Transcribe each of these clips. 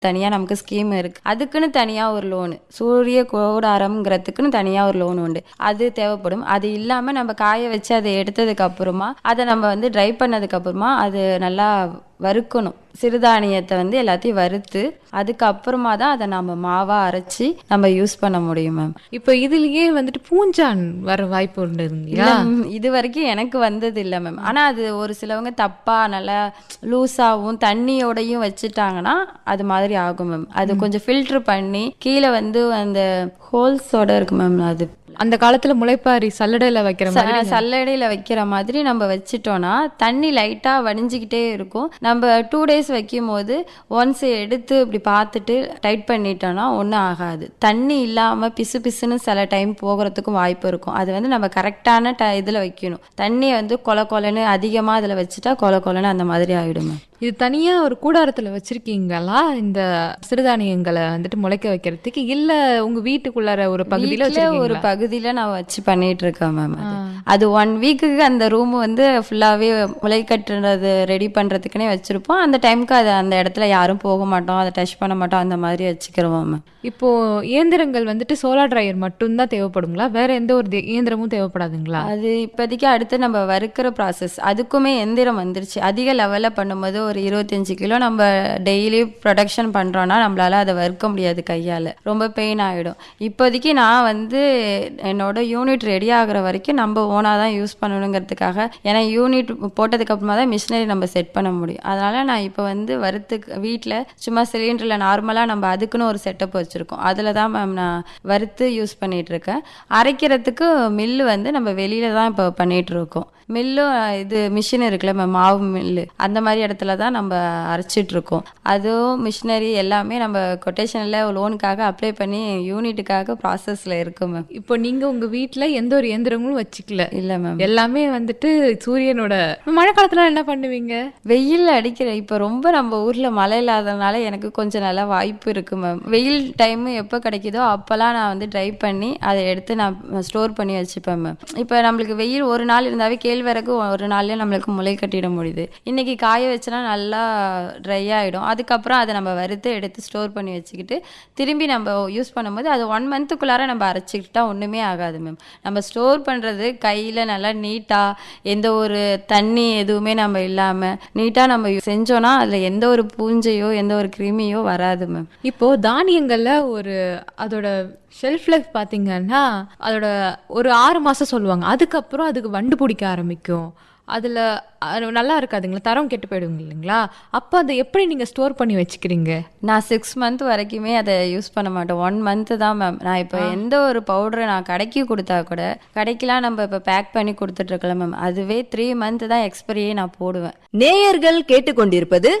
தனியா நமக்கு ஸ்கீம் இருக்கு அதுக்குன்னு தனியா ஒரு லோனு சூரிய கூடாரம்ங்கிறதுக்குன்னு தனியா ஒரு லோன் உண்டு அது தேவைப்படும் அது இல்லாம நம்ம காய வச்சு அதை எடுத்ததுக்கு அப்புறமா அதை நம்ம வந்து ட்ரை பண்ணதுக்கு அப்புறமா அது நல்லா வறுக்கணும் சிறுதானியத்தை வந்து எல்லாத்தையும் வறுத்து அதுக்கப்புறமா தான் அதை நம்ம மாவா அரைச்சி நம்ம யூஸ் பண்ண முடியும் மேம் இப்போ இதுலயே வந்துட்டு பூஞ்சான் வர வாய்ப்பு உண்டு இல்லையா இல்ல, இது வரைக்கும் எனக்கு வந்தது இல்லை மேம் ஆனா அது ஒரு சிலவங்க தப்பா நல்லா லூஸாவும் தண்ணியோடையும் வச்சுட்டாங்கன்னா அது மாதிரி ஆகும் மேம் அது கொஞ்சம் ஃபில்டர் பண்ணி கீழே வந்து அந்த ஹோல்ஸோட இருக்கு மேம் அது அந்த காலத்துல முளைப்பாரி சல்லடையில வைக்கிற மாதிரி ச- சல்லடையில வைக்கிற மாதிரி நம்ம வச்சிட்டோம்னா தண்ணி லைட்டா வடிஞ்சுக்கிட்டே இருக்கும் நம்ம டூ டேஸ் வைக்கும் போது ஒன்ஸ் எடுத்து இப்படி பார்த்துட்டு டைட் பண்ணிட்டோம்னா ஒன்றும் ஆகாது தண்ணி இல்லாம பிசு பிசுன்னு சில டைம் போகிறதுக்கும் வாய்ப்பு இருக்கும் அது வந்து நம்ம கரெக்டான ட இதில் வைக்கணும் தண்ணியை வந்து கொல கொலன்னு அதிகமாக அதில் வச்சுட்டா கொல கொலன்னு அந்த மாதிரி ஆயிடும் மேம் இது தனியா ஒரு கூடாரத்துல வச்சிருக்கீங்களா இந்த சிறுதானியங்களை வந்துட்டு முளைக்க வைக்கிறதுக்கு இல்ல உங்க வீட்டுக்குள்ளார ஒரு பகுதியில வீட்ல ஒரு வச்சிருக்கீங்களா பகுதியில நான் வச்சு பண்ணிட்டு இருக்கேன் மேம் அது அது ஒன் வீக்குக்கு அந்த ரூம் வந்து ஃபுல்லாவே முளை கட்டுறது ரெடி பண்றதுக்குனே வச்சிருப்போம் அந்த டைம்க்கு அது அந்த இடத்துல யாரும் போக மாட்டோம் அதை டச் பண்ண மாட்டோம் அந்த மாதிரி வச்சுக்கிறோம் மேம் இப்போ இயந்திரங்கள் வந்துட்டு சோலார் டிரையர் மட்டும்தான் தேவைப்படுங்களா வேற எந்த ஒரு தே- இயந்திரமும் தேவைப்படாதுங்களா அது இப்போதைக்கு அடுத்து நம்ம வறுக்கிற ப்ராசஸ் அதுக்குமே எந்திரம் வந்துருச்சு அதிக லெவலில் பண்ணும்போது ஒரு இருபத்தஞ்சு கிலோ நம்ம டெய்லி ப்ரொடக்ஷன் பண்ணுறோன்னா நம்மளால அதை வறுக்க முடியாது கையால் ரொம்ப பெயின் ஆகிடும் இப்போதைக்கு நான் வந்து என்னோட யூனிட் ரெடி ஆகுற வரைக்கும் நம்ம ஓனாக தான் யூஸ் பண்ணணுங்கிறதுக்காக ஏன்னா யூனிட் போட்டதுக்கு அப்புறமா தான் மிஷினரி நம்ம செட் பண்ண முடியும் அதனால நான் இப்போ வந்து வறுத்துக்கு வீட்டில் சும்மா சிலிண்டரில் நார்மலாக நம்ம அதுக்குன்னு ஒரு செட்டப் வச்சுருக்கோம் அதில் தான் மேம் நான் வறுத்து யூஸ் பண்ணிட்டு இருக்கேன் அரைக்கிறதுக்கு மில்லு வந்து நம்ம வெளியில தான் இப்போ பண்ணிட்டு இருக்கோம் மில்லும் இது மிஷின் இருக்குல்ல மேம் மாவு மில்லு அந்த மாதிரி இடத்துல தான் நம்ம அரைச்சிட்டு இருக்கோம் அதுவும் மிஷினரி எல்லாமே நம்ம கொட்டேஷனில் லோனுக்காக அப்ளை பண்ணி யூனிட்டுக்காக ப்ராசஸில் இருக்கு மேம் இப்போ நீங்க உங்க வீட்ல எந்த ஒரு இயந்திரங்களும் வச்சுக்கல இல்லை மேம் எல்லாமே வந்துட்டு சூரியனோட மழை காலத்துல என்ன பண்ணுவீங்க வெயில் அடிக்கிற இப்போ ரொம்ப நம்ம ஊரில் மழை இல்லாதனால எனக்கு கொஞ்சம் நல்ல வாய்ப்பு இருக்கு மேம் வெயில் டைம் எப்போ கிடைக்குதோ அப்போல்லாம் நான் வந்து ட்ரை பண்ணி அதை எடுத்து நான் ஸ்டோர் பண்ணி வச்சுப்பேன் மேம் இப்போ நம்மளுக்கு வெயில் ஒரு நாள் இருந்தாவே கேழ்வரகு ஒரு நாள்லயே நம்மளுக்கு முளை கட்டிட முடியுது இன்னைக்கு காய வச்சனா நல்லா ட்ரை ஆகிடும் அதுக்கப்புறம் அதை நம்ம வறுத்து எடுத்து ஸ்டோர் பண்ணி வச்சுக்கிட்டு திரும்பி நம்ம யூஸ் பண்ணும்போது அது ஒன் மந்த்துக்குள்ளார நம்ம அரைச்சிக்கிட்டா ஒன்றுமே ஆகாது மேம் நம்ம ஸ்டோர் பண்ணுறது கையில் நல்லா நீட்டாக எந்த ஒரு தண்ணி எதுவுமே நம்ம இல்லாமல் நீட்டாக நம்ம செஞ்சோன்னா அதில் எந்த ஒரு பூஞ்சையோ எந்த ஒரு கிருமியோ வராது மேம் இப்போ தானியங்கள்ல ஒரு அதோட ஷெல்ஃப் லைஃப் பாத்தீங்கன்னா அதோட ஒரு ஆறு மாசம் சொல்லுவாங்க அதுக்கப்புறம் அதுக்கு வண்டு பிடிக்க ஆரம்பிக்கும் அதுல அது நல்லா இருக்காதுங்களா தரம் கெட்டு போயிடுங்க இல்லைங்களா அப்போ அதை எப்படி நீங்க ஸ்டோர் பண்ணி வச்சுக்கிறீங்க நான் சிக்ஸ் மந்த் வரைக்குமே அதை யூஸ் பண்ண மாட்டேன் ஒன் மந்த் தான் மேம் நான் இப்போ எந்த ஒரு பவுடரை நான் கடைக்கு கொடுத்தா கூட கடைக்கெலாம் நம்ம இப்போ பேக் பண்ணி கொடுத்துட்டு இருக்கலாம் மேம் அதுவே த்ரீ மந்த் தான் எக்ஸ்பரியே நான் போடுவேன் நேயர்கள் கேட்டுக்கொண்டிருப்பது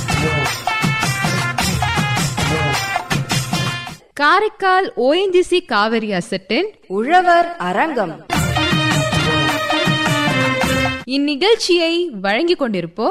காரைக்கால் ஓஎன்ஜிசி காவிரி அசட்டின் உழவர் அரங்கம் இந்நிகழ்ச்சியை வழங்கிக் கொண்டிருப்போர்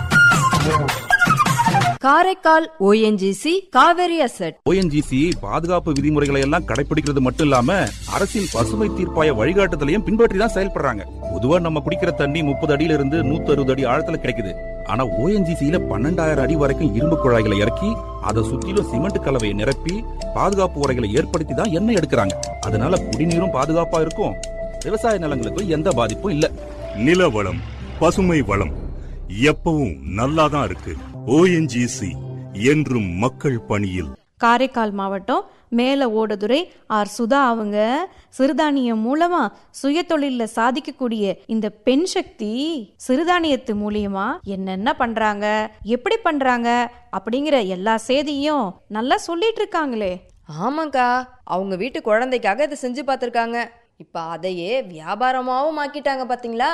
Karaikal ONGC Cauvery asset ONGC பாதுகாப்பு விதிமுறைகளை எல்லாம் கடைபிடிக்கிறது மட்டும் இல்லாம அரசின் பசுமை தீர்ப்பாய வழிகாட்டுதலையும் பின்பற்றி தான் செயல்படுறாங்க பொதுவா நம்ம குடிக்கிற தண்ணி முப்பது அடியில இருந்து நூத்தி அறுபது அடி ஆழத்துல கிடைக்குது ஆனா ஓஎன்ஜிசியில பன்னெண்டாயிரம் அடி வரைக்கும் இரும்பு குழாய்களை இறக்கி அதை சுற்றிலும் சிமெண்ட் கலவையை நிரப்பி பாதுகாப்பு உரைகளை ஏற்படுத்தி தான் எண்ணெய் எடுக்கிறாங்க அதனால குடிநீரும் பாதுகாப்பா இருக்கும் விவசாய நிலங்களுக்கும் எந்த பாதிப்பும் இல்ல நில வளம் பசுமை வளம் எப்பவும் நல்லாதான் இருக்கு ஓஎன்ஜிசி என்றும் மக்கள் பணியில் காரைக்கால் மாவட்டம் மேல ஓடதுரை ஆர் சுதா அவங்க சிறுதானியம் மூலமா சுயதொழில்ல சாதிக்கக்கூடிய இந்த பெண் சக்தி சிறுதானியத்து மூலியமா என்னென்ன பண்றாங்க எப்படி பண்றாங்க அப்படிங்கிற எல்லா செய்தியும் நல்லா சொல்லிட்டு இருக்காங்களே ஆமாக்கா அவங்க வீட்டு குழந்தைக்காக இதை செஞ்சு பார்த்துருக்காங்க இப்ப அதையே வியாபாரமாவும் ஆக்கிட்டாங்க பாத்தீங்களா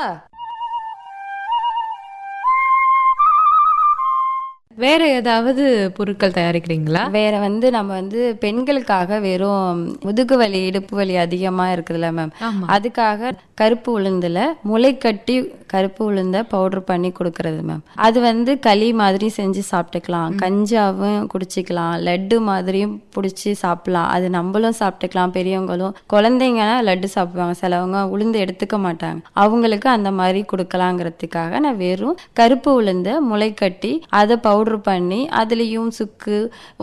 வேற ஏதாவது பொருட்கள் தயாரிக்கிறீங்களா வேற வந்து நம்ம வந்து பெண்களுக்காக வெறும் முதுகு வலி இடுப்பு வலி அதிகமா இருக்குதுல்ல மேம் ஆமா. அதுக்காக கருப்பு உளுந்துல முளை கட்டி கருப்பு உளுந்த பவுடர் பண்ணி கொடுக்கறது மேம் அது வந்து களி மாதிரி செஞ்சு சாப்பிட்டுக்கலாம் கஞ்சாவும் குடிச்சிக்கலாம் லட்டு மாதிரியும் பிடிச்சி சாப்பிடலாம் அது நம்மளும் சாப்பிட்டுக்கலாம் பெரியவங்களும் குழந்தைங்கன்னா லட்டு சாப்பிடுவாங்க சிலவங்க உளுந்து எடுத்துக்க மாட்டாங்க அவங்களுக்கு அந்த மாதிரி கொடுக்கலாங்கிறதுக்காக நான் வெறும் கருப்பு உளுந்த முளை கட்டி அதை பவுடர் பண்ணி அதுலேயும் சுக்கு